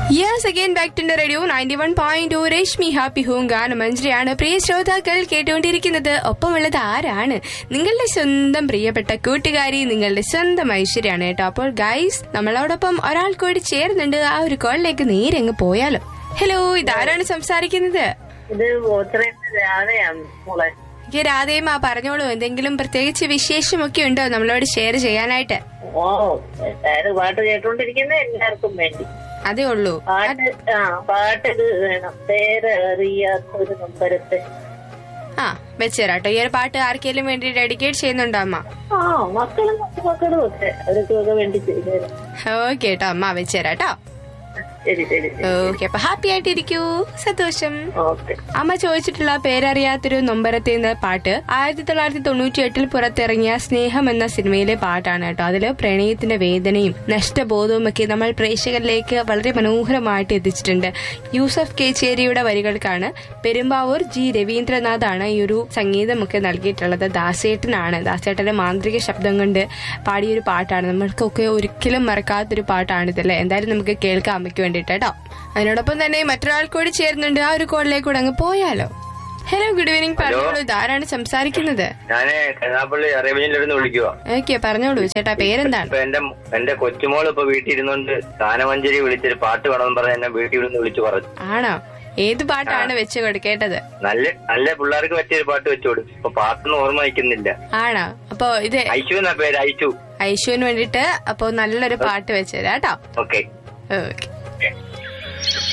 yes again back to radio ninety one point two Rashmi happy home ഗാനം മഞ്ജരിയാണ് പ്രിയ ശ്രോതാക്കൾ കേട്ടുകൊണ്ടിരിക്കുന്നത് ഒപ്പമുള്ളത് ആരാണ് നിങ്ങളുടെ സ്വന്തം പ്രിയപ്പെട്ട കൂട്ടുകാരി നിങ്ങളുടെ സ്വന്തം ഐശ്വര്യാണ് കേട്ടോ അപ്പോൾ ഗൈസ് നമ്മളോടൊപ്പം ഒരാൾ കൂടി ചേർന്നുണ്ട് ആ ഒരു കോളിലേക്ക് നേരെ അങ്ങ് പോയാലോ ഹലോ ഇതാരാണ് സംസാരിക്കുന്നത് ഇത് ഓച്ചറേന്ന് രാധയാണ് മോളെ എനിക്ക് രാധേമ്മ പറഞ്ഞോളൂ എന്തെങ്കിലും പ്രത്യേകിച്ച് വിശേഷമൊക്കെ ഉണ്ടോ നമ്മളോട് ഷെയർ ചെയ്യാനായിട്ട് ഓ എല്ലാരും പാട്ട് കേട്ടോണ്ടിരിക്കുന്ന എല്ലാവർക്കും വേണ്ടി അതേ ഉള്ളൂ പാട്ട് ആ പാട്ട് ഇത് വേണം പേരറിയാത്തൊരു നമ്പരത്തെ ആ വെച്ചേരാട്ടോ ഈ ഒരു പാട്ട് ആർക്കെങ്കിലും വേണ്ടി ഡെഡിക്കേറ്റ് ചെയ്യുന്നുണ്ടോ അമ്മ ആ മക്കളും മക്കളും ഒക്കെ അവർക്കൊക്കെ വേണ്ടി ചെയ്തു ഓക്കെ കേട്ടോ അമ്മ വെച്ചേരാട്ടോ ശരി ശരി ശരി ഓക്കെ അപ്പൊ ഹാപ്പി ആയിട്ടിരിക്കൂ സന്തോഷം ഓക്കെ അമ്മ ചോദിച്ചിട്ടുള്ള പേരറിയാത്തൊരു നൊമ്പരത്തെ എന്ന പാട്ട് ആയിരത്തി തൊള്ളായിരത്തി തൊണ്ണൂറ്റി എട്ടിൽ പുറത്തിറങ്ങിയ സ്നേഹം എന്ന സിനിമയിലെ പാട്ടാണ് കേട്ടോ അതില് പ്രണയത്തിന്റെ വേദനയും നഷ്ടബോധവും ഒക്കെ നമ്മൾ പ്രേക്ഷകരിലേക്ക് വളരെ മനോഹരമായിട്ട് എത്തിച്ചിട്ടുണ്ട് യൂസഫ് കേച്ചേരിയുടെ വരികൾക്കാണ് പെരുമ്പാവൂർ ജി രവീന്ദ്രനാഥാണ് ഈ ഒരു സംഗീതമൊക്കെ നൽകിയിട്ടുള്ളത് ദാസേട്ടനാണ് ദാസേട്ടന്റെ മാന്ത്രിക ശബ്ദം കൊണ്ട് പാടിയൊരു പാട്ടാണ് നമ്മൾക്കൊക്കെ ഒരിക്കലും മറക്കാത്തൊരു പാട്ടാണിതല്ലേ എന്തായാലും നമുക്ക് കേൾക്കാം അമ്മയ്ക്ക് വേണ്ടിയിട്ട് കേട്ടോ അതിനോടൊപ്പം തന്നെ മറ്റൊരാൾ കൂടി ചേരുന്നുണ്ട് ആ ഒരു കോളിലേക്ക് കൂടെ അങ്ങ് പോയാലോ ഹലോ ഗുഡ് ഈവനിങ് പറഞ്ഞോളൂ ഇതാരാണ് സംസാരിക്കുന്നത് ഞാന് കരുനാപ്പള്ളി അറേബ്യനിലിരുന്ന് വിളിക്കുക ഓക്കെ പറഞ്ഞോളൂ ചേട്ടാ പേരെന്താണ് ഇപ്പൊ എന്റെ എന്റെ കൊച്ചുമോൾ ഇപ്പൊ വീട്ടിൽ ഇരുന്നോണ്ട് ഗാനമഞ്ജരി വിളിച്ചൊരു പാട്ട് വേണമെന്ന് പറഞ്ഞ് എന്നെ വീട്ടിൽ ഇരുന്ന് വിളിച്ചു പറഞ്ഞു ആണോ ഏത് പാട്ടാണ് വെച്ച് കൊടുക്കേണ്ടത് നല്ല നല്ല പിള്ളേർക്ക് പറ്റിയൊരു പാട്ട് വെച്ചു കൊടുക്കും ഇപ്പൊ പാട്ടൊന്നും ഓർമ്മ വയ്ക്കുന്നില്ല ആണോ അപ്പൊ ഇത് ഐശു എന്നാ പേര് ഐശു ഐശുവിന് വേണ്ടിട്ട് അപ്പൊ നല്ലൊരു പാട്ട് വെച്ചുതരാം കേട്ടോ ഓക്കെ ഓക്കെ